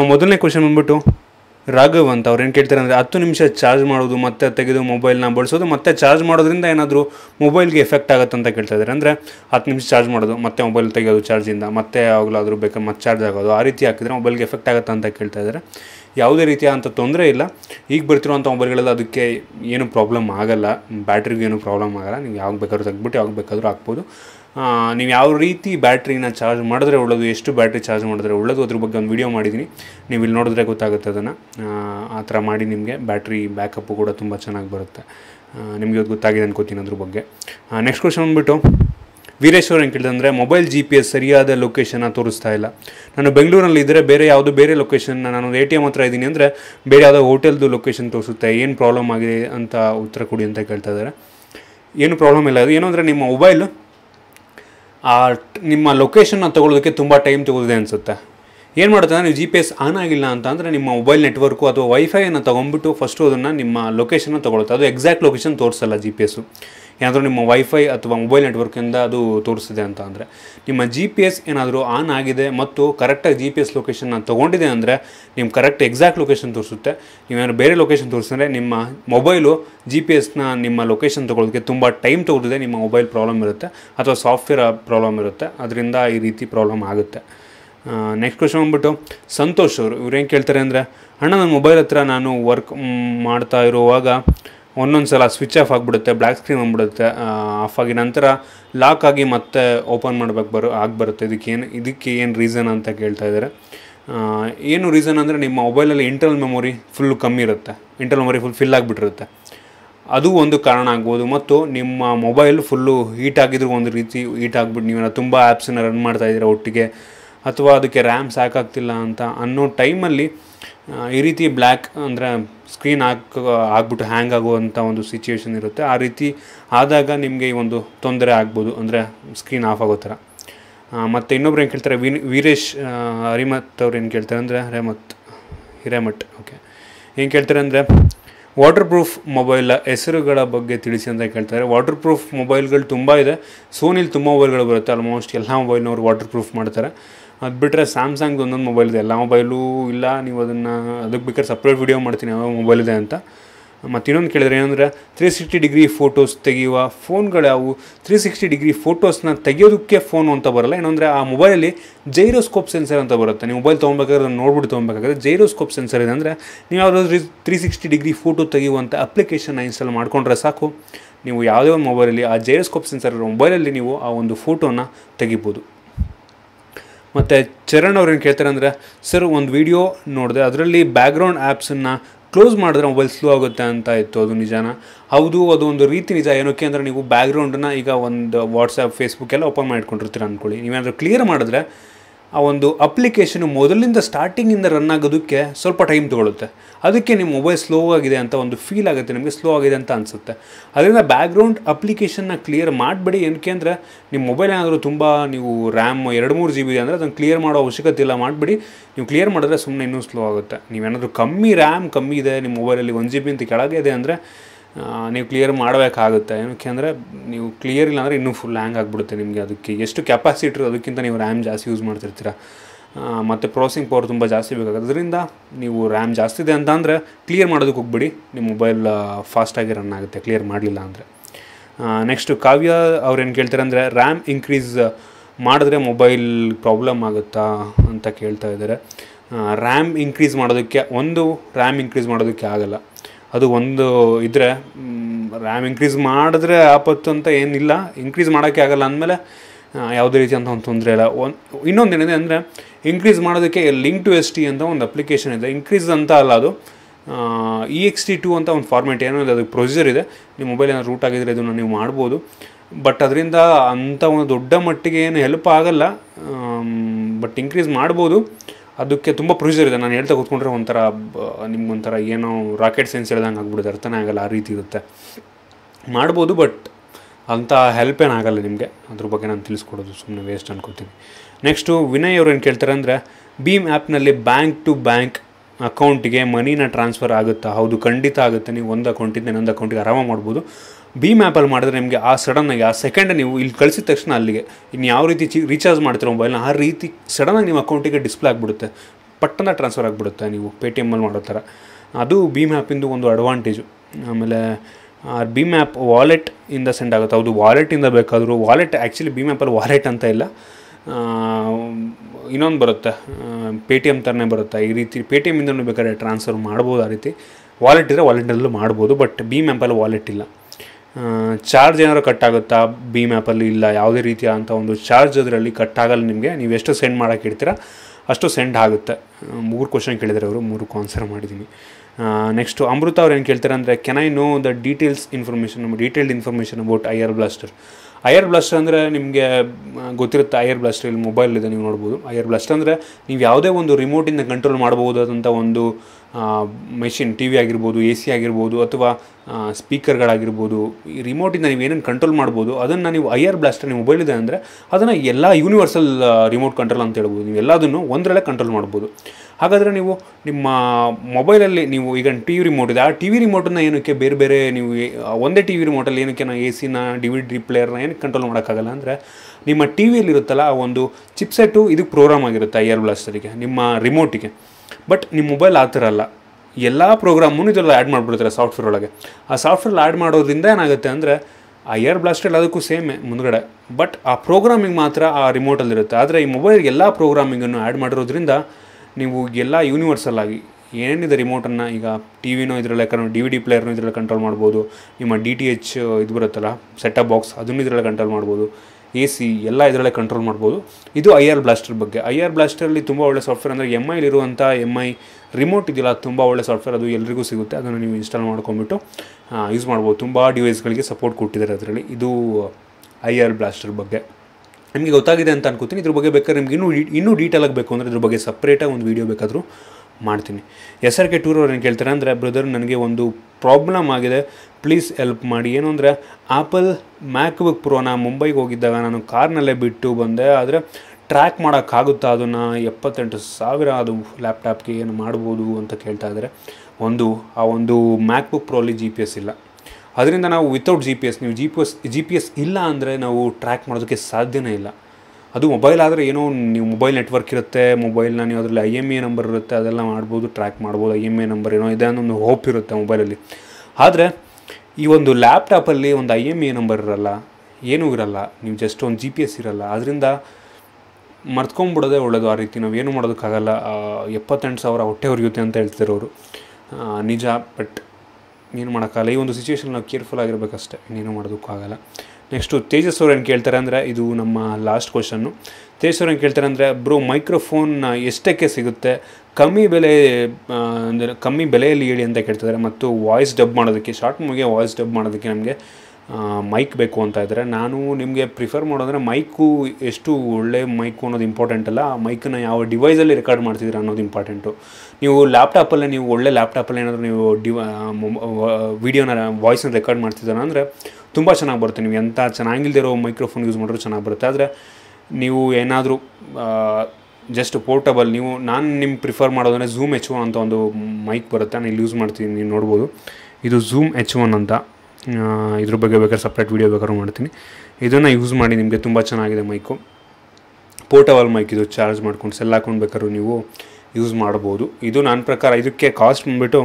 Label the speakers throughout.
Speaker 1: ನಾವು ಮೊದಲನೇ ಕ್ವಶನ್ ಬಂದ್ಬಿಟ್ಟು ರಾಘವ್ ಅಂತ ಅವ್ರು ಏನು ಕೇಳ್ತಾರೆ ಅಂದರೆ ಹತ್ತು ನಿಮಿಷ ಚಾರ್ಜ್ ಮಾಡೋದು ಮತ್ತೆ ತೆಗೆದು ಮೊಬೈಲ್ನ ಬಳಸೋದು ಮತ್ತೆ ಚಾರ್ಜ್ ಮಾಡೋದ್ರಿಂದ ಏನಾದರೂ ಮೊಬೈಲ್ಗೆ ಎಫೆಕ್ಟ್ ಆಗುತ್ತೆ ಅಂತ ಕೇಳ್ತಾ ಇದ್ದಾರೆ ಅಂದರೆ ಹತ್ತು ನಿಮಿಷ ಚಾರ್ಜ್ ಮಾಡೋದು ಮತ್ತೆ ಮೊಬೈಲ್ ತೆಗೆಯೋದು ಚಾರ್ಜಿಂದ ಮತ್ತೆ ಯಾವಾಗಲಾದರೂ ಬೇಕಾದ್ರೆ ಮತ್ತೆ ಚಾರ್ಜ್ ಆಗೋದು ಆ ರೀತಿ ಹಾಕಿದ್ರೆ ಮೊಬೈಲ್ಗೆ ಎಫೆಕ್ಟ್ ಆಗುತ್ತೆ ಅಂತ ಕೇಳ್ತಾ ಇದ್ದಾರೆ ಯಾವುದೇ ರೀತಿಯ ಅಂತ ತೊಂದರೆ ಇಲ್ಲ ಈಗ ಬರ್ತಿರುವಂಥ ಮೊಬೈಲ್ಗಳೆಲ್ಲ ಅದಕ್ಕೆ ಏನು ಪ್ರಾಬ್ಲಮ್ ಆಗಲ್ಲ ಬ್ಯಾಟ್ರಿಗೆ ಏನು ಪ್ರಾಬ್ಲಮ್ ಆಗಲ್ಲ ನೀವು ಯಾವಾಗ ಬೇಕಾದ್ರೂ ತೆಗ್ಬಿಟ್ಟು ಯಾವಾಗ ಬೇಕಾದರೂ ಹಾಕ್ಬೋದು ಆ, ನೀವು ಯಾವ ರೀತಿ ಬ್ಯಾಟ್ರಿನ ಚಾರ್ಜ್ ಮಾಡಿದ್ರೆ ಒಳ್ಳೇದು ಎಷ್ಟು ಬ್ಯಾಟ್ರಿ ಚಾರ್ಜ್ ಮಾಡಿದ್ರೆ ಒಳ್ಳೇದು ಅದ್ರ ಬಗ್ಗೆ ಒಂದು ವಿಡಿಯೋ ಮಾಡಿದ್ದೀನಿ ನೀವು ಇಲ್ಲಿ ನೋಡಿದ್ರೆ ಗೊತ್ತಾಗುತ್ತೆ ಅದನ್ನು ಆ ಥರ ಮಾಡಿ ನಿಮಗೆ ಬ್ಯಾಟ್ರಿ ಬ್ಯಾಕಪ್ಪು ಕೂಡ ತುಂಬ ಚೆನ್ನಾಗಿ ಬರುತ್ತೆ ಆ, ನಿಮಗೆ ಅದು ಗೊತ್ತಾಗಿದೆ ಅನ್ಕೋತೀನಿ ಅದ್ರ ಬಗ್ಗೆ ನೆಕ್ಸ್ಟ್ ಕ್ವಶನ್ ಬಂದ್ಬಿಟ್ಟು ವೀರೇಶ್ ಅವ್ರು ಏನು ಕೇಳಿದ್ರೆ ಮೊಬೈಲ್ ಜಿ ಪಿ ಎಸ್ ಸರಿಯಾದ ಲೊಕೇಶನ್ನ ತೋರಿಸ್ತಾ ಇಲ್ಲ ನಾನು ಬೆಂಗಳೂರಲ್ಲಿ ಇದ್ದರೆ ಬೇರೆ ಯಾವುದೋ ಬೇರೆ ಲೊಕೇಶನ್ನ ನಾನು ಎ ಟಿ ಎಮ್ ಹತ್ರ ಇದ್ದೀನಿ ಅಂದರೆ ಬೇರೆ ಯಾವುದೋ ಹೋಟೆಲ್ದು ಲೊಕೇಶನ್ ತೋರಿಸುತ್ತೆ ಏನು ಪ್ರಾಬ್ಲಮ್ ಆಗಿದೆ ಅಂತ ಉತ್ತರ ಕೊಡಿ ಅಂತ ಕೇಳ್ತಾ ಇದ್ದಾರೆ ಏನು ಪ್ರಾಬ್ಲಮ್ ಇಲ್ಲ ಅದು ಏನು ಅಂದರೆ ನಿಮ್ಮ ಮೊಬೈಲ್ ಆ ಟ್- ನಿಮ್ಮ ಲೊಕೇಶನ್ನ ತಗೊಳ್ಳೋದಕ್ಕೆ ತುಂಬ ಟೈಮ್ ತಗೋದಿದೆ ಅನಿಸುತ್ತೆ ಏನು ಮಾಡುತ್ತೆ ಅಂದರೆ ನೀವು ಜಿ ಪಿ ಎಸ್ ಆನ್ ಆಗಿಲ್ಲ ಅಂತ ಅಂದರೆ ನಿಮ್ಮ ಮೊಬೈಲ್ ನೆಟ್ವರ್ಕು ಅಥವಾ ವೈಫೈಯನ್ನು ತೊಗೊಂಬಿಟ್ಟು ಫಸ್ಟು ಅದನ್ನು ನಿಮ್ಮ ಲೊಕೇಶನ್ನ ತೊಗೊಳುತ್ತೆ ಅದು ಎಕ್ಸಾಕ್ಟ್ ಲೊಕೇಶನ್ ತೋರಿಸಲ್ಲ ಜಿ ಪಿ ಎಸ್ಸು ಏನಾದರೂ ನಿಮ್ಮ ವೈಫೈ ಅಥವಾ ಮೊಬೈಲ್ ನೆಟ್ವರ್ಕಿಂದ ಅದು ತೋರಿಸ್ತಿದೆ ಅಂತ ಅಂದರೆ ನಿಮ್ಮ ಜಿ ಪಿ ಎಸ್ ಏನಾದರೂ ಆನ್ ಆಗಿದೆ ಮತ್ತು ಕರೆಕ್ಟಾಗಿ ಜಿ ಪಿ ಎಸ್ ಲೊಕೇಶನ್ನ ತೊಗೊಂಡಿದೆ ಅಂದರೆ ನಿಮ್ಮ ಕರೆಕ್ಟ್ ಎಕ್ಸಾಕ್ಟ್ ಲೊಕೇಶನ್ ತೋರಿಸುತ್ತೆ ನೀವೇನಾದ್ರು ಬೇರೆ ಲೊಕೇಶನ್ ತೋರಿಸಿದ್ರೆ ನಿಮ್ಮ ಮೊಬೈಲು ಜಿ ಪಿ ಎಸ್ನ ನಿಮ್ಮ ಲೊಕೇಶನ್ ತೊಗೊಳೋದಕ್ಕೆ ತುಂಬ ಟೈಮ್ ತೊಗೊಳ್ತಿದೆ ನಿಮ್ಮ ಮೊಬೈಲ್ ಪ್ರಾಬ್ಲಮ್ ಇರುತ್ತೆ ಅಥವಾ ಸಾಫ್ಟ್ವೇರ್ ಪ್ರಾಬ್ಲಮ್ ಇರುತ್ತೆ ಅದರಿಂದ ಈ ರೀತಿ ಪ್ರಾಬ್ಲಮ್ ಆಗುತ್ತೆ ನೆಕ್ಸ್ಟ್ ಕ್ವಶನ್ ಬಂದ್ಬಿಟ್ಟು ಸಂತೋಷ್ ಅವರು ಇವ್ರು ಏನು ಕೇಳ್ತಾರೆ ಅಂದರೆ ಅಣ್ಣ ನನ್ನ ಮೊಬೈಲ್ ಹತ್ರ ನಾನು ವರ್ಕ್ ಮಾಡ್ತಾ ಇರುವಾಗ ಒಂದೊಂದು ಸಲ ಸ್ವಿಚ್ ಆಫ್ ಆಗಿಬಿಡುತ್ತೆ ಬ್ಲ್ಯಾಕ್ ಸ್ಕ್ರೀನ್ ಬಂದ್ಬಿಡುತ್ತೆ ಆಫ್ ಆಗಿ ನಂತರ ಲಾಕ್ ಆಗಿ ಮತ್ತೆ ಓಪನ್ ಮಾಡ್ಬೇಕು ಬರೋ ಆಗಿ ಬರುತ್ತೆ ಇದಕ್ಕೆ ಏನು ಇದಕ್ಕೆ ಏನು ರೀಸನ್ ಅಂತ ಕೇಳ್ತಾ ಇದ್ದಾರೆ ಆ, ಏನು ರೀಸನ್ ಅಂದರೆ ನಿಮ್ಮ ಮೊಬೈಲಲ್ಲಿ ಇಂಟರ್ನಲ್ ಮೆಮೊರಿ ಫುಲ್ ಕಮ್ಮಿ ಇರುತ್ತೆ ಇಂಟರ್ನಲ್ ಮೆಮೊರಿ ಫುಲ್ ಫಿಲ್ ಆಗಿಬಿಟ್ಟಿರುತ್ತೆ ಅದು ಒಂದು ಕಾರಣ ಆಗ್ಬೋದು ಮತ್ತು ನಿಮ್ಮ ಮೊಬೈಲ್ ಫುಲ್ಲು ಹೀಟ್ ಆಗಿದ್ರು ಒಂದು ರೀತಿ ಹೀಟ್ ಆಗಿಬಿಟ್ಟು ನೀವು ತುಂಬ ಆ್ಯಪ್ಸನ್ನ ರನ್ ಮಾಡ್ತಾ ಇದ್ದೀರಾ ಒಟ್ಟಿಗೆ ಅಥವಾ ಅದಕ್ಕೆ ರ್ಯಾಮ್ ಸಾಕಾಗ್ತಿಲ್ಲ ಅಂತ ಅನ್ನೋ ಟೈಮಲ್ಲಿ ಆ, ಈ ರೀತಿ ಬ್ಲ್ಯಾಕ್ ಅಂದರೆ ಸ್ಕ್ರೀನ್ ಹಾಕ್ ಆಗ್ಬಿಟ್ಟು ಹ್ಯಾಂಗ್ ಆಗುವಂಥ ಒಂದು ಸಿಚುವೇಶನ್ ಇರುತ್ತೆ ಆ ರೀತಿ ಆದಾಗ ನಿಮಗೆ ಈ ಒಂದು ತೊಂದರೆ ಆಗ್ಬೋದು ಅಂದರೆ ಸ್ಕ್ರೀನ್ ಆಫ್ ಆಗೋ ಥರ ಆ, ಮತ್ತು ಇನ್ನೊಬ್ರು ಏನು ಕೇಳ್ತಾರೆ ವಿನ್ ವೀರೇಶ್ ಆ, ಹರಿಮತ್ ಅವ್ರು ಏನು ಕೇಳ್ತಾರೆ ಅಂದರೆ ರೇಮತ್ ಹಿರೇಮಠ್ ಓಕೆ ಏನು ಕೇಳ್ತಾರೆ ಅಂದರೆ ವಾಟರ್ ಪ್ರೂಫ್ ಮೊಬೈಲ್ ಹೆಸರುಗಳ ಬಗ್ಗೆ ತಿಳಿಸಿ ಅಂತ ಕೇಳ್ತಾರೆ ವಾಟರ್ ಪ್ರೂಫ್ ಮೊಬೈಲ್ಗಳು ತುಂಬ ಇದೆ ಸೋನಿಲಿ ತುಂಬ ಮೊಬೈಲ್ಗಳು ಬರುತ್ತೆ ಆಲ್ಮೋಸ್ಟ್ ಎಲ್ಲ ಮೊಬೈಲ್ನವ್ರು ವಾಟರ್ ಪ್ರೂಫ್ ಮಾಡ್ತಾರೆ ಅದು ಬಿಟ್ಟರೆ ಸ್ಯಾಮ್ಸಂಗ್ ಒಂದೊಂದು ಮೊಬೈಲ್ ಇದೆ ಎಲ್ಲ ಮೊಬೈಲು ಇಲ್ಲ ನೀವು ಅದನ್ನು ಅದಕ್ಕೆ ಬೇಕಾದ್ರೆ ಸಪ್ರೇಟ್ ವಿಡಿಯೋ ಮಾಡ್ತೀನಿ ಯಾವ ಮೊಬೈಲ್ ಇದೆ ಅಂತ ಮತ್ತು ಇನ್ನೊಂದು ಕೇಳಿದ್ರೆ ಏನಂದರೆ ತ್ರೀ ಸಿಕ್ಸ್ಟಿ ಡಿಗ್ರಿ ಫೋಟೋಸ್ ತೆಗೆಯುವ ಫೋನ್ಗಳು ಯಾವುವು ತ್ರೀ ಸಿಕ್ಸ್ಟಿ ಡಿಗ್ರಿ ಫೋಟೋಸ್ನ ತೆಗೆಯೋದಕ್ಕೆ ಫೋನ್ ಅಂತ ಬರಲ್ಲ ಏನಂದರೆ ಆ ಮೊಬೈಲಲ್ಲಿ ಜೈರೋಸ್ಕೋಪ್ ಸೆನ್ಸರ್ ಅಂತ ಬರುತ್ತೆ ನೀವು ಮೊಬೈಲ್ ತೊಗೊಬೇಕಾದ್ರೆ ಅದನ್ನ ನೋಡ್ಬಿಟ್ಟು ತೊಗೊಬೇಕಾದ್ರೆ ಜೈರೋಸ್ಕೋಪ್ ಸೆನ್ಸರ್ ಇದೆ ಅಂದರೆ ನೀವು ಯಾವುದಾದ್ರೂ ತ್ರೀ ಸಿಕ್ಸ್ಟಿ ಡಿಗ್ರಿ ಫೋಟೋ ತೆಗೆಯುವಂಥ ಅಪ್ಲಿಕೇಶನ್ನ ಇನ್ಸ್ಟಾಲ್ ಮಾಡ್ಕೊಂಡ್ರೆ ಸಾಕು ನೀವು ಯಾವುದೇ ಒಂದು ಮೊಬೈಲಲ್ಲಿ ಆ ಜೈರೋಸ್ಕೋಪ್ ಸೆನ್ಸರ್ ಇರೋ ಮೊಬೈಲಲ್ಲಿ ನೀವು ಆ ಒಂದು ಫೋಟೋನ ತೆಗಿಬೋದು ಮತ್ತು ಚರಣ್ ಅವ್ರು ಏನು ಕೇಳ್ತಾರೆ ಅಂದರೆ ಸರ್ ಒಂದು ವಿಡಿಯೋ ನೋಡಿದೆ ಅದರಲ್ಲಿ ಬ್ಯಾಕ್ಗ್ರೌಂಡ್ ಆ್ಯಪ್ಸನ್ನು ಕ್ಲೋಸ್ ಮಾಡಿದ್ರೆ ಮೊಬೈಲ್ ಸ್ಲೋ ಆಗುತ್ತೆ ಅಂತ ಇತ್ತು ಅದು ನಿಜಾನ ಹೌದು ಅದು ಒಂದು ರೀತಿ ನಿಜ ಏನಕ್ಕೆ ಅಂದರೆ ನೀವು ಬ್ಯಾಕ್ಗ್ರೌಂಡನ್ನ ಈಗ ಒಂದು ವಾಟ್ಸಪ್ ಫೇಸ್ಬುಕ್ ಎಲ್ಲ ಓಪನ್ ಮಾಡಿಟ್ಕೊಂಡಿರ್ತೀರ ಅಂದ್ಕೊಳ್ಳಿ ನೀವೇನಾದರೂ ಕ್ಲಿಯರ್ ಮಾಡಿದ್ರೆ ಆ ಒಂದು ಅಪ್ಲಿಕೇಶನ್ ಮೊದಲಿಂದ ಸ್ಟಾರ್ಟಿಂಗಿಂದ ರನ್ ಆಗೋದಕ್ಕೆ ಸ್ವಲ್ಪ ಟೈಮ್ ತೊಗೊಳುತ್ತೆ ಅದಕ್ಕೆ ನಿಮ್ಮ ಮೊಬೈಲ್ ಸ್ಲೋ ಆಗಿದೆ ಅಂತ ಒಂದು ಫೀಲ್ ಆಗುತ್ತೆ ನಿಮಗೆ ಸ್ಲೋ ಆಗಿದೆ ಅಂತ ಅನಿಸುತ್ತೆ ಅದರಿಂದ ಬ್ಯಾಕ್ಗ್ರೌಂಡ್ ಅಪ್ಲಿಕೇಶನ್ನ ಕ್ಲಿಯರ್ ಮಾಡಬೇಡಿ ಏನಕ್ಕೆ ಅಂದರೆ ನಿಮ್ಮ ಮೊಬೈಲ್ ಏನಾದರೂ ತುಂಬ ನೀವು ರ್ಯಾಮ್ ಎರಡು ಮೂರು ಜಿ ಬಿ ಇದೆ ಅಂದರೆ ಅದನ್ನು ಕ್ಲಿಯರ್ ಮಾಡೋ ಅವಶ್ಯಕತೆ ಇಲ್ಲ ಮಾಡಿಬಿಡಿ ನೀವು ಕ್ಲಿಯರ್ ಮಾಡಿದ್ರೆ ಸುಮ್ಮನೆ ಇನ್ನೂ ಸ್ಲೋ ಆಗುತ್ತೆ ನೀವೇನಾದರೂ ಕಮ್ಮಿ ರ್ಯಾಮ್ ಕಮ್ಮಿ ಇದೆ ನಿಮ್ಮ ಮೊಬೈಲಲ್ಲಿ ಒಂದು ಜಿ ಬಿ ಅಂತ ಕೆಳಗೆ ಇದೆ ಅಂದರೆ ಆ, ನೀವು ಕ್ಲಿಯರ್ ಮಾಡಬೇಕಾಗುತ್ತೆ ಏನಕ್ಕೆ ಅಂದರೆ ನೀವು ಕ್ಲಿಯರ್ ಇಲ್ಲ ಅಂದರೆ ಇನ್ನೂ ಫುಲ್ ಹ್ಯಾಂಗ್ ಆಗಿಬಿಡುತ್ತೆ ನಿಮಗೆ ಅದಕ್ಕೆ ಎಷ್ಟು ಕೆಪಾಸಿಟಿ ಅದಕ್ಕಿಂತ ನೀವು ರ್ಯಾಮ್ ಜಾಸ್ತಿ ಯೂಸ್ ಮಾಡ್ತಿರ್ತೀರ ಆ, ಮತ್ತು ಪ್ರೋಸಿಂಗ್ ಪವರ್ ತುಂಬ ಜಾಸ್ತಿ ಬೇಕಾಗುತ್ತೆ ಅದರಿಂದ ನೀವು ರ್ಯಾಮ್ ಜಾಸ್ತಿ ಇದೆ ಅಂತ ಅಂದರೆ ಕ್ಲಿಯರ್ ಮಾಡೋದಕ್ಕೆ ಹೋಗ್ಬಿಡಿ ನಿಮ್ಮ ಮೊಬೈಲ್ ಫಾಸ್ಟಾಗಿ ರನ್ ಆಗುತ್ತೆ ಕ್ಲಿಯರ್ ಮಾಡಲಿಲ್ಲ ಅಂದರೆ ನೆಕ್ಸ್ಟು ಕಾವ್ಯ ಅವ್ರು ಏನು ಕೇಳ್ತಾರೆ ಅಂದರೆ ರ್ಯಾಮ್ ಇನ್ಕ್ರೀಸ್ ಮಾಡಿದ್ರೆ ಮೊಬೈಲ್ ಪ್ರಾಬ್ಲಮ್ ಆಗುತ್ತಾ ಅಂತ ಕೇಳ್ತಾ ಇದ್ದಾರೆ ರ್ಯಾಮ್ ಇನ್ಕ್ರೀಸ್ ಮಾಡೋದಕ್ಕೆ ಒಂದು ರ್ಯಾಮ್ ಇನ್ಕ್ರೀಸ್ ಮಾಡೋದಕ್ಕೆ ಆಗಲ್ಲ ಅದು ಒಂದು ಇದ್ದರೆ ರ್ಯಾಮ್ ಇನ್ಕ್ರೀಸ್ ಮಾಡಿದ್ರೆ ಆಪತ್ತು ಅಂತ ಏನಿಲ್ಲ ಇನ್ಕ್ರೀಸ್ ಮಾಡೋಕ್ಕೆ ಆಗಲ್ಲ ಅಂದಮೇಲೆ ಯಾವುದೇ ರೀತಿ ಅಂತ ಒಂದು ತೊಂದರೆ ಇಲ್ಲ ಒಂದು ಇನ್ನೊಂದು ಏನಿದೆ ಅಂದರೆ ಇನ್ಕ್ರೀಸ್ ಮಾಡೋದಕ್ಕೆ ಲಿಂಕ್ ಟು ಎಸ್ ಟಿ ಅಂತ ಒಂದು ಅಪ್ಲಿಕೇಶನ್ ಇದೆ ಇನ್ಕ್ರೀಸ್ ಅಂತ ಅಲ್ಲ ಅದು ಇ ಎಕ್ಸ್ ಟಿ ಟು ಅಂತ ಒಂದು ಫಾರ್ಮೇಟ್ ಏನೋ ಇದೆ ಅದಕ್ಕೆ ಪ್ರೊಸೀಜರ್ ಇದೆ ನಿಮ್ಮ ಮೊಬೈಲ್ ಏನಾದ್ರು ರೂಟ್ ಆಗಿದ್ರೆ ಇದನ್ನು ನೀವು ಮಾಡ್ಬೋದು ಬಟ್ ಅದರಿಂದ ಅಂಥ ಒಂದು ದೊಡ್ಡ ಮಟ್ಟಿಗೆ ಏನು ಹೆಲ್ಪ್ ಆಗಲ್ಲ ಬಟ್ ಇನ್ಕ್ರೀಸ್ ಮಾಡ್ಬೋದು ಅದಕ್ಕೆ ತುಂಬ ಪ್ರೊಸೀಜರ್ ಇದೆ ನಾನು ಹೇಳ್ತಾ ಕೂತ್ಕೊಂಡ್ರೆ ಒಂಥರ ಬ- ನಿಮ್ಗೊಂಥರ ಏನೋ ರಾಕೆಟ್ ಸೈನ್ಸ್ ಹೇಳ್ದಂಗೆ ಆಗ್ಬಿಡುತ್ತೆ ಅರ್ಥನೇ ಆಗಲ್ಲ ಆ ರೀತಿ ಇರುತ್ತೆ ಮಾಡ್ಬೋದು ಬಟ್ ಅಂಥ ಹೆಲ್ಪ್ ಏನಾಗಲ್ಲ ನಿಮಗೆ ಅದ್ರ ಬಗ್ಗೆ ನಾನು ತಿಳಿಸ್ಕೊಡೋದು ಸುಮ್ಮನೆ ವೇಸ್ಟ್ ಅನ್ಕೋತೀನಿ ನೆಕ್ಸ್ಟು ವಿನಯ್ ಅವ್ರು ಏನು ಕೇಳ್ತಾರೆ ಅಂದರೆ ಭೀಮ್ ಆ್ಯಪ್ನಲ್ಲಿ ಬ್ಯಾಂಕ್ ಟು ಬ್ಯಾಂಕ್ ಅಕೌಂಟಿಗೆ ಮನಿನ ಟ್ರಾನ್ಸ್ಫರ್ ಆಗುತ್ತಾ ಹೌದು ಖಂಡಿತ ಆಗುತ್ತೆ ನೀವು ಒಂದು ಅಕೌಂಟಿಂದ ಇನ್ನೊಂದು ಅಕೌಂಟಿಗೆ ಆರಾಮಾಗಿ ಮಾಡ್ಬೋದು ಭೀಮ್ ಆ್ಯಪಲ್ಲಿ ಮಾಡಿದ್ರೆ ನಿಮಗೆ ಆ ಸಡನ್ನಾಗಿ ಆ ಸೆಕೆಂಡ್ ನೀವು ಇಲ್ಲಿ ಕಳಿಸಿದ ತಕ್ಷಣ ಅಲ್ಲಿಗೆ ಇನ್ನು ಯಾವ ರೀತಿ ಚಿ ರೀಚಾರ್ಜ್ ಮಾಡ್ತೀರೋ ಮೊಬೈಲ್ನ ಆ ರೀತಿ ಸಡನ್ನಾಗಿ ನಿಮ್ಮ ಅಕೌಂಟಿಗೆ ಡಿಸ್ಪ್ಲೇ ಆಗಿಬಿಡುತ್ತೆ ಪಟ್ಟನ ಟ್ರಾನ್ಸ್ಫರ್ ಆಗಿಬಿಡುತ್ತೆ ನೀವು ಪೇ ಟಿ ಎಮ್ಮಲ್ಲಿ ಮಾಡೋ ಥರ ಅದು ಭೀಮ್ ಆ್ಯಪಿಂದು ಒಂದು ಅಡ್ವಾಂಟೇಜು ಆಮೇಲೆ ಭೀಮ್ ಆ್ಯಪ್ ವಾಲೆಟ್ ಇಂದ ಸೆಂಡ್ ಆಗುತ್ತೆ ಹೌದು ವಾಲೆಟಿಂದ ಬೇಕಾದರೂ ವಾಲೆಟ್ ಆ್ಯಕ್ಚುಲಿ ಭೀಮ್ ಆ್ಯಪಲ್ಲಿ ವಾಲೆಟ್ ಅಂತ ಇಲ್ಲ ಇನ್ನೊಂದು ಬರುತ್ತೆ ಪೇ ಟಿ ಎಮ್ ಥರನೇ ಬರುತ್ತೆ ಈ ರೀತಿ ಪೇ ಟಿ ಎಮ್ಮಿಂದಲೂ ಬೇಕಾದ್ರೆ ಟ್ರಾನ್ಸ್ಫರ್ ಮಾಡ್ಬೋದು ಆ ರೀತಿ ವಾಲೆಟ್ ಇದ್ದರೆ ವಾಲೆಟಲ್ಲೂ ಮಾಡ್ಬೋದು ಬಟ್ ಭೀಮ್ ಆ್ಯಪಲ್ಲಿ ವಾಲೆಟ್ ಇಲ್ಲ ಚಾರ್ಜ್ ಏನಾದ್ರು ಕಟ್ ಆಗುತ್ತಾ ಭೀಮ್ ಆ್ಯಪಲ್ಲಿ ಇಲ್ಲ ಯಾವುದೇ ರೀತಿಯ ಅಂತ ಒಂದು ಚಾರ್ಜ್ ಅದರಲ್ಲಿ ಕಟ್ ಆಗಲ್ಲ ನಿಮಗೆ ನೀವು ಎಷ್ಟು ಸೆಂಡ್ ಮಾಡೋಕೆ ಇಡ್ತೀರಾ ಅಷ್ಟು ಸೆಂಡ್ ಆಗುತ್ತೆ ಮೂರು ಕ್ವಶನ್ ಕೇಳಿದರೆ ಅವರು ಮೂರು ಆನ್ಸರ್ ಮಾಡಿದ್ದೀನಿ ನೆಕ್ಸ್ಟು ಅಮೃತ ಅವ್ರು ಏನು ಕೇಳ್ತಾರೆ ಅಂದರೆ can I know the details information detailed information about IR blaster IR blaster ಅಂದರೆ ನಿಮಗೆ ಗೊತ್ತಿರುತ್ತೆ ಐಯರ್ ಬ್ಲಾಸ್ಟರ್ ಇಲ್ಲಿ ಮೊಬೈಲ್ ಇದೆ ನೀವು ನೋಡ್ಬೋದು ಐಯರ್ ಬ್ಲಾಸ್ಟರ್ ಅಂದರೆ ನೀವು ಯಾವುದೇ ಒಂದು ರಿಮೋಟಿಂದ ಕಂಟ್ರೋಲ್ ಮಾಡ್ಬೋದಾದಂಥ ಒಂದು ಮೆಷಿನ್ ಟಿ ವಿ ಆಗಿರ್ಬೋದು ಎ ಸಿ ಆಗಿರ್ಬೋದು ಅಥವಾ ಸ್ಪೀಕರ್ಗಳಾಗಿರ್ಬೋದು ಈ ರಿಮೋಟಿಂದ ನೀವು ಏನೇನು ಕಂಟ್ರೋಲ್ ಮಾಡ್ಬೋದು ಅದನ್ನು ನೀವು ಐಯರ್ ಬ್ಲಾಸ್ಟರ್ ನಿಮ್ಮ ಮೊಬೈಲ್ ಇದೆ ಅಂದರೆ ಅದನ್ನು ಎಲ್ಲ ಯೂನಿವರ್ಸಲ್ ರಿಮೋಟ್ ಕಂಟ್ರೋಲ್ ಅಂತ ಹೇಳ್ಬೋದು ನೀವು ಎಲ್ಲದನ್ನು ಒಂದರಲ್ಲೇ ಕಂಟ್ರೋಲ್ ಮಾಡ್ಬೋದು ಹಾಗಾದರೆ ನೀವು ನಿಮ್ಮ ಮೊಬೈಲಲ್ಲಿ ನೀವು ಈಗ ಟಿ ವಿ ರಿಮೋಟ್ ಇದೆ ಆ ಟಿ ವಿ ರಿಮೋಟನ್ನು ಏನಕ್ಕೆ ಬೇರೆ ಬೇರೆ ನೀವು ಏ- ಒಂದೇ ಟಿ ವಿ ರಿಮೋಟಲ್ಲಿ ಏನಕ್ಕೆ ನಾವು ಎ ಸಿನ ಡಿ ವಿ ಡಿ ಪ್ಲೇಯರ್ನ ಏನಕ್ಕೆ ಕಂಟ್ರೋಲ್ ಮಾಡೋಕ್ಕಾಗಲ್ಲ ಅಂದರೆ ನಿಮ್ಮ ಟಿ ವಿಯಲ್ಲಿ ಇರುತ್ತಲ್ಲ ಆ ಒಂದು ಚಿಪ್ಸೆಟ್ಟು ಇದಕ್ಕೆ ಪ್ರೋಗ್ರಾಮ್ ಆಗಿರುತ್ತೆ ಐಯರ್ ಬ್ಲಾಸ್ಟರಿಗೆ ನಿಮ್ಮ ರಿಮೋಟಿಗೆ ಬಟ್ ನಿಮ್ಮ ಮೊಬೈಲ್ ಆ ಥರ ಅಲ್ಲ ಎಲ್ಲ ಪ್ರೋಗ್ರಾಮನ್ನು ಇದೆಲ್ಲ ಆ್ಯಡ್ ಮಾಡಿಬಿಡ್ತಾರೆ ಸಾಫ್ಟ್ವೇರ್ ಒಳಗೆ ಆ ಸಾಫ್ಟ್ವೇರ್ ಆ್ಯಡ್ ಮಾಡೋದ್ರಿಂದ ಏನಾಗುತ್ತೆ ಅಂದರೆ ಆ ಏರ್ ಬ್ಲಾಸ್ಟರ್ ಎಲ್ಲದಕ್ಕೂ ಸೇಮೇ ಮುಂದ್ಗಡೆ ಬಟ್ ಆ ಪ್ರೋಗ್ರಾಮಿಂಗ್ ಮಾತ್ರ ಆ ರಿಮೋಟಲ್ಲಿರುತ್ತೆ ಆದರೆ ಈ ಮೊಬೈಲ್ ಎಲ್ಲ ಪ್ರೋಗ್ರಾಮಿಂಗನ್ನು ಆ್ಯಡ್ ಮಾಡಿರೋದ್ರಿಂದ ನೀವು ಎಲ್ಲ ಯೂನಿವರ್ಸಲ್ ಆಗಿ ಏನಿದೆ ರಿಮೋಟನ್ನು ಈಗ ಟಿ ವಿನೂ ಇದರಲ್ಲೇ ಕನ್ ಡಿ ವಿ ಡಿ ಪ್ಲೇಯರ್ನೂ ಇದರಲ್ಲಿ ಕಂಟ್ರೋಲ್ ಮಾಡ್ಬೋದು ನಿಮ್ಮ ಡಿ ಟಿ ಎಚ್ ಇದು ಬರುತ್ತಲ್ಲ ಸೆಟಪ್ ಬಾಕ್ಸ್ ಅದನ್ನು ಇದರಲ್ಲೇ ಕಂಟ್ರೋಲ್ ಮಾಡ್ಬೋದು ಎ ಸಿ ಎಲ್ಲ ಇದರಲ್ಲೇ ಕಂಟ್ರೋಲ್ ಮಾಡ್ಬೋದು ಇದು ಐ ಆರ್ ಬ್ಲಾಸ್ಟರ್ ಬಗ್ಗೆ ಐ ಆರ್ ಬ್ಲಾಸ್ಟರಲ್ಲಿ ತುಂಬ ಒಳ್ಳೆ ಸಾಫ್ಟ್ವೇರ್ ಅಂದರೆ ಎಮ್ ಐಲಿರುವಂಥ ಎಮ್ ಐ ರಿಮೋಟ್ ಇದೆಯಲ್ಲ ಅದು ತುಂಬ ಒಳ್ಳೆ ಸಾಫ್ಟ್ವೇರ್ ಅದು ಎಲ್ರಿಗೂ ಸಿಗುತ್ತೆ ಅದನ್ನು ನೀವು ಇನ್ಸ್ಟಾಲ್ ಮಾಡ್ಕೊಂಬಿಟ್ಟು ಯೂಸ್ ಮಾಡ್ಬೋದು ತುಂಬ ಡಿವೈಸ್ಗಳಿಗೆ ಸಪೋರ್ಟ್ ಕೊಟ್ಟಿದ್ದಾರೆ ಅದರಲ್ಲಿ ಇದು ಐ ಆರ್ ಬ್ಲಾಸ್ಟರ್ ಬಗ್ಗೆ ನಿಮಗೆ ಗೊತ್ತಾಗಿದೆ ಅಂತ ಅನ್ಕೋತೀನಿ ಇದ್ರ ಬಗ್ಗೆ ಬೇಕಾದ್ರೆ ನಿಮ್ಗೆ ಇನ್ನೂ ಡಿ- ಇನ್ನೂ ಡೀಟೇಲಾಗಿ ಬೇಕು ಅಂದರೆ ಇದ್ರ ಬಗ್ಗೆ ಸಪ್ರೇಟಾಗಿ ಒಂದು ವೀಡಿಯೋ ಬೇಕಾದರೂ ಮಾಡ್ತೀನಿ ಎಸ್ ಆರ್ ಕೆ ಟೂರ್ ಅವ್ರು ಏನು ಕೇಳ್ತಾರೆ ಅಂದರೆ ಬ್ರದರ್ ನನಗೆ ಒಂದು ಪ್ರಾಬ್ಲಮ್ ಆಗಿದೆ ಪ್ಲೀಸ್ ಹೆಲ್ಪ್ ಮಾಡಿ ಏನು ಅಂದರೆ ಆ್ಯಪಲ್ ಮ್ಯಾಕ್ ಬುಕ್ ಪ್ರೋನ ಮುಂಬೈಗೆ ಹೋಗಿದ್ದಾಗ ನಾನು ಕಾರ್ನಲ್ಲೇ ಬಿಟ್ಟು ಬಂದೆ ಆದರೆ ಟ್ರ್ಯಾಕ್ ಮಾಡೋಕ್ಕಾಗುತ್ತಾ ಅದನ್ನು ಎಪ್ಪತ್ತೆಂಟು ಸಾವಿರ ಅದು ಲ್ಯಾಪ್ಟಾಪ್ಗೆ ಏನು ಮಾಡ್ಬೋದು ಅಂತ ಕೇಳ್ತಾ ಇದ್ದಾರೆ ಒಂದು ಆ ಒಂದು ಮ್ಯಾಕ್ ಬುಕ್ ಪ್ರೋಲಿ ಜಿ ಪಿ ಎಸ್ ಇಲ್ಲ ಅದರಿಂದ ನಾವು ವಿತೌಟ್ ಜಿ ಪಿ ಎಸ್ ನೀವು G P S G P S ಇಲ್ಲ ಅಂದರೆ ನಾವು ಟ್ರ್ಯಾಕ್ ಮಾಡೋದಕ್ಕೆ ಸಾಧ್ಯನೇ ಇಲ್ಲ ಅದು ಮೊಬೈಲ್ ಆದರೆ ಏನೋ ನೀವು ಮೊಬೈಲ್ ನೆಟ್ವರ್ಕ್ ಇರುತ್ತೆ ಮೊಬೈಲ್ನ ನೀವು ಅದರಲ್ಲಿ ಐ ಎಮ್ ಎ ನಂಬರ್ ಇರುತ್ತೆ ಅದೆಲ್ಲ ಮಾಡ್ಬೋದು ಟ್ರ್ಯಾಕ್ ಮಾಡ್ಬೋದು ಐ ಎಮ್ ಎ ನಂಬರ್ ಏನೋ ಇದೆ ಅನ್ನೋ ಒಂದು ಹೋಪ್ ಇರುತ್ತೆ ಮೊಬೈಲಲ್ಲಿ ಆದರೆ ಈ ಒಂದು ಲ್ಯಾಪ್ಟಾಪಲ್ಲಿ ಒಂದು ಐ ಎಮ್ ಎ ನಂಬರ್ ಇರಲ್ಲ ಏನೂ ಇರಲ್ಲ ನೀವು ಜಸ್ಟ್ ಒಂದು ಜಿ ಪಿ ಎಸ್ ಇರಲ್ಲ ಅದರಿಂದ ಮರ್ತ್ಕೊಂಡ್ಬಿಡೋದೇ ಒಳ್ಳೇದು ಆ ರೀತಿ ನಾವು ಏನು ಮಾಡೋದಕ್ಕಾಗಲ್ಲ ಆ, ಎಪ್ಪತ್ತೆಂಟು ಸಾವಿರ ಹೊಟ್ಟೆ ಉರಿಯುತ್ತೆ ಅಂತ ಹೇಳ್ತಾರೆ ಅವರು ನಿಜ ಬಟ್ ಏನು ಮಾಡೋಕ್ಕಾಗಲ್ಲ ಈ ಒಂದು ಸಿಚುವೇಶನ್ ನಾವು ಕೇರ್ಫುಲ್ ಆಗಿರ್ಬೇಕಷ್ಟೇ ಇನ್ನೇನು ಮಾಡೋದಕ್ಕಾಗಲ್ಲ ನೆಕ್ಸ್ಟು ತೇಜಸ್ ಅವ್ರು ಏನು ಕೇಳ್ತಾರೆ ಅಂದರೆ ಇದು ನಮ್ಮ ಲಾಸ್ಟ್ ಕ್ವಶನ್ನು ತೇಜಸ್ ಅವ್ರು ಏನು ಕೇಳ್ತಾರೆ ಅಂದರೆ ಬ್ರೋ ಮೈಕ್ರೋಫೋನ್ ಎಷ್ಟಕ್ಕೆ ಸಿಗುತ್ತೆ ಕಮ್ಮಿ ಬೆಲೆ ಆ, ಅಂದರೆ ಕಮ್ಮಿ ಬೆಲೆಯಲ್ಲಿ ಹೇಳಿ ಅಂತ ಕೇಳ್ತಿದ್ದಾರೆ ಮತ್ತು ವಾಯ್ಸ್ ಡಬ್ ಮಾಡೋದಕ್ಕೆ ಶಾರ್ಟ್ ಮೂವಿಗೆ ವಾಯ್ಸ್ ಡಬ್ ಮಾಡೋದಕ್ಕೆ ನಮಗೆ ಮೈಕ್ ಬೇಕು ಅಂತ ಇದ್ದಾರೆ ನಾನು ನಿಮಗೆ ಪ್ರಿಫರ್ ಮಾಡೋದಂದರೆ ಮೈಕು ಎಷ್ಟು ಒಳ್ಳೆ ಮೈಕು ಅನ್ನೋದು ಇಂಪಾರ್ಟೆಂಟ್ ಅಲ್ಲ ಆ ಮೈಕನ್ನ ಯಾವ ಡಿವೈಸಲ್ಲಿ ರೆಕಾರ್ಡ್ ಮಾಡ್ತಿದ್ದೀರಾ ಅನ್ನೋದು ಇಂಪಾರ್ಟೆಂಟು ನೀವು ಲ್ಯಾಪ್ಟಾಪಲ್ಲೇ ನೀವು ಒಳ್ಳೆ ಲ್ಯಾಪ್ಟಾಪಲ್ಲಿ ಏನಾದರೂ ನೀವು ಡಿವ ವೀಡಿಯೋನ ವಾಯ್ಸನ್ನ ರೆಕಾರ್ಡ್ ಮಾಡ್ತಿದ್ದೀರ ಅಂದರೆ ತುಂಬ ಚೆನ್ನಾಗಿ ಬರುತ್ತೆ ನೀವು ಎಂಥ ಚೆನ್ನಾಗಿಲ್ದಿರೋ ಮೈಕ್ರೋಫೋನ್ ಯೂಸ್ ಮಾಡಿದ್ರು ಚೆನ್ನಾಗಿ ಬರುತ್ತೆ ಆದರೆ ನೀವು ಏನಾದರೂ ಜಸ್ಟ್ ಪೋರ್ಟಬಲ್ ನೀವು ನಾನು ನಿಮ್ಮ ಪ್ರಿಫರ್ ಮಾಡೋದಂದರೆ ಝೂಮ್ ಎಚ್ ಒನ್ ಅಂತ ಒಂದು ಮೈಕ್ ಬರುತ್ತೆ ನಾನು ಇಲ್ಲಿ ಯೂಸ್ ಮಾಡ್ತೀನಿ ನೀವು ನೋಡ್ಬೋದು ಇದು ಝೂಮ್ ಎಚ್ ಒನ್ ಅಂತ ಆ, ಇದ್ರ ಬಗ್ಗೆ ಬೇಕಾದ್ರೆ ಸಪ್ರೇಟ್ ವೀಡಿಯೋ ಬೇಕಾದ್ರೂ ಮಾಡ್ತೀನಿ ಇದನ್ನು ಯೂಸ್ ಮಾಡಿ ನಿಮಗೆ ತುಂಬ ಚೆನ್ನಾಗಿದೆ ಮೈಕು ಪೋರ್ಟಬಲ್ ಮೈಕ್ ಇದು ಚಾರ್ಜ್ ಮಾಡ್ಕೊಂಡು ಸೆಲ್ ಹಾಕೊಂಡು ಬೇಕಾದ್ರೂ ನೀವು ಯೂಸ್ ಮಾಡ್ಬೋದು ಇದು ನನ್ನ ಪ್ರಕಾರ ಇದಕ್ಕೆ ಕಾಸ್ಟ್ ಬಂದುಬಿಟ್ಟು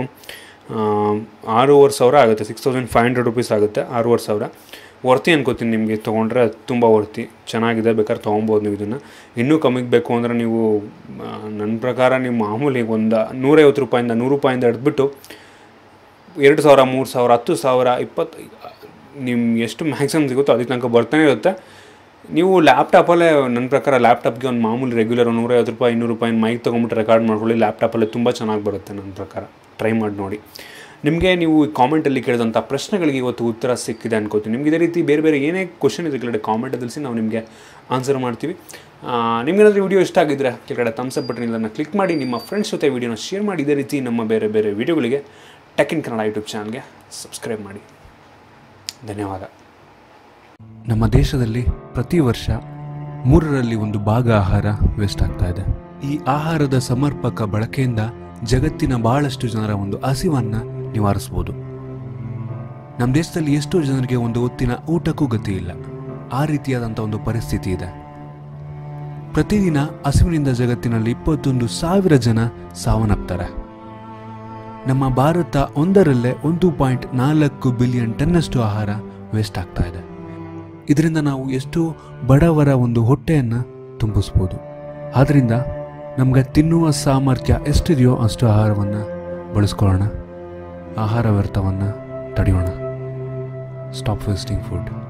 Speaker 1: ಆರೂವರೆ ಸಾವಿರ ಆಗುತ್ತೆ six thousand five hundred rupees ಆಗುತ್ತೆ ಆರೂವರೆ ಸಾವಿರ ವರ್ತಿ ಅನ್ಕೋತೀನಿ ನಿಮಗೆ ತೊಗೊಂಡ್ರೆ ತುಂಬ ವರ್ತಿ ಚೆನ್ನಾಗಿದೆ ಬೇಕಾದ್ರೆ ತೊಗೊಬೋದು ನೀವು ಇದನ್ನು ಇನ್ನೂ ಕಮ್ಮಿಗೆ ಬೇಕು ಅಂದರೆ ನೀವು ಆ, ನನ್ನ ಪ್ರಕಾರ ನೀವು ಮಾಮೂಲಿ ಒಂದು ನೂರೈವತ್ತು ರೂಪಾಯಿಂದ ನೂರು ರೂಪಾಯಿಂದ ಹಿಡಿದ್ಬಿಟ್ಟು ಎರಡು ಸಾವಿರ ಮೂರು ಸಾವಿರ ಹತ್ತು ಸಾವಿರ ಇಪ್ಪತ್ತು ನಿಮ್ಮ ಎಷ್ಟು ಮ್ಯಾಕ್ಸಿಮಮ್ ಸಿಗುತ್ತೋ ಅದಕ್ಕೆ ತನಕ ಬರ್ತಾನೆ ಇರುತ್ತೆ ನೀವು ಲ್ಯಾಪ್ಟಾಪಲ್ಲೇ ನನ್ನ ಪ್ರಕಾರ ಲ್ಯಾಪ್ಟಾಪ್ಗೆ ಒಂದು ಮಾಮೂಲಿ ರೆಗ್ಯುಲರ್ ನೂರೈವತ್ತು ರೂಪಾಯಿ ಇನ್ನೂರು ರೂಪಾಯಿ ಮೈಕ್ ತೊಗೊಂಬಿಟ್ಟು ರೆಕಾರ್ಡ್ ಮಾಡ್ಕೊಳ್ಳಿ ಲ್ಯಾಪ್ಟಾಪಲ್ಲೇ ತುಂಬ ಚೆನ್ನಾಗಿ ಬರುತ್ತೆ ನನ್ನ ಪ್ರಕಾರ ಟ್ರೈ ಮಾಡಿ ನೋಡಿ ನಿಮಗೆ ನೀವು ಕಾಮೆಂಟಲ್ಲಿ ಕೇಳಿದಂಥ ಪ್ರಶ್ನೆಗಳಿಗೆ ಇವತ್ತು ಉತ್ತರ ಸಿಕ್ಕಿದೆ ಅನ್ಕೋತೀನಿ ನಿಮ್ಗೆ ಇದೇ ರೀತಿ ಬೇರೆ ಬೇರೆ ಏನೇ ಕ್ವಶನ್ ಇದೆ ಕೆಳಗಡೆ ಕಾಮೆಂಟ್ ತಿಳಿಸಿ ನಾವು ನಿಮಗೆ ಆನ್ಸರ್ ಮಾಡ್ತೀವಿ ನಿಮಗೇನಾದರೂ ವಿಡಿಯೋ ಇಷ್ಟ ಆಗಿದ್ರೆ ಕೆಳಗಡೆ ಥಮ್ಸ್ ಅಪ್ ಬಟನ್ ಇದನ್ನು ಕ್ಲಿಕ್ ಮಾಡಿ ನಿಮ್ಮ ಫ್ರೆಂಡ್ಸ್ ಜೊತೆ ವಿಡಿಯೋನ ಶೇರ್ ಮಾಡಿ ಇದೇ ರೀತಿ ನಮ್ಮ ಬೇರೆ ಬೇರೆ ವಿಡಿಯೋಗಳಿಗೆ ಟೆಕ್ ಇನ್ ಕನ್ನಡ ಯೂಟ್ಯೂಬ್ ಚಾನಲ್ಗೆ ಸಬ್ಸ್ಕ್ರೈಬ್ ಮಾಡಿ ಧನ್ಯವಾದ
Speaker 2: ನಮ್ಮ ದೇಶದಲ್ಲಿ ಪ್ರತಿ ವರ್ಷ ಮೂರರಲ್ಲಿ ಒಂದು ಭಾಗ ಆಹಾರ ವೇಸ್ಟ್ ಆಗ್ತಾ ಇದೆ ಈ ಆಹಾರದ ಸಮರ್ಪಕ ಬಳಕೆಯಿಂದ ಜಗತ್ತಿನ ಬಹಳಷ್ಟು ಜನರ ಒಂದು ಹಸಿವನ್ನ ನಿವಾರಿಸಬಹುದು ನಮ್ಮ ದೇಶದಲ್ಲಿ ಎಷ್ಟೋ ಜನರಿಗೆ ಒಂದು ಹೊತ್ತಿನ ಊಟಕ್ಕೂ ಗತಿ ಇಲ್ಲ ಆ ರೀತಿಯಾದಂಥ ಒಂದು ಪರಿಸ್ಥಿತಿ ಇದೆ ಪ್ರತಿದಿನ ಹಸಿವಿನಿಂದ ಜಗತ್ತಿನಲ್ಲಿ ಇಪ್ಪತ್ತೊಂದು ಸಾವಿರ ಜನ ಸಾವನ್ನಪ್ತಾರೆ ನಮ್ಮ ಭಾರತ ಒಂದರಲ್ಲೇ ಒಂದು ಪಾಯಿಂಟ್ ನಾಲ್ಕು ಬಿಲಿಯನ್ ಟನ್ನಷ್ಟು ಆಹಾರ ವೇಸ್ಟ್ ಆಗ್ತಾ ಇದೆ ಇದರಿಂದ ನಾವು ಎಷ್ಟೋ ಬಡವರ ಒಂದು ಹೊಟ್ಟೆಯನ್ನು ತುಂಬಿಸ್ಬೋದು ಆದ್ದರಿಂದ ನಮಗೆ ತಿನ್ನುವ ಸಾಮರ್ಥ್ಯ ಎಷ್ಟಿದೆಯೋ ಅಷ್ಟು ಆಹಾರವನ್ನು ಬಳಸ್ಕೊಳ್ಳೋಣ ಆಹಾರ ವ್ಯರ್ಥವನ್ನು ತಡೆಯೋಣ ಸ್ಟಾಪ್ ವೇಸ್ಟಿಂಗ್ ಫುಡ್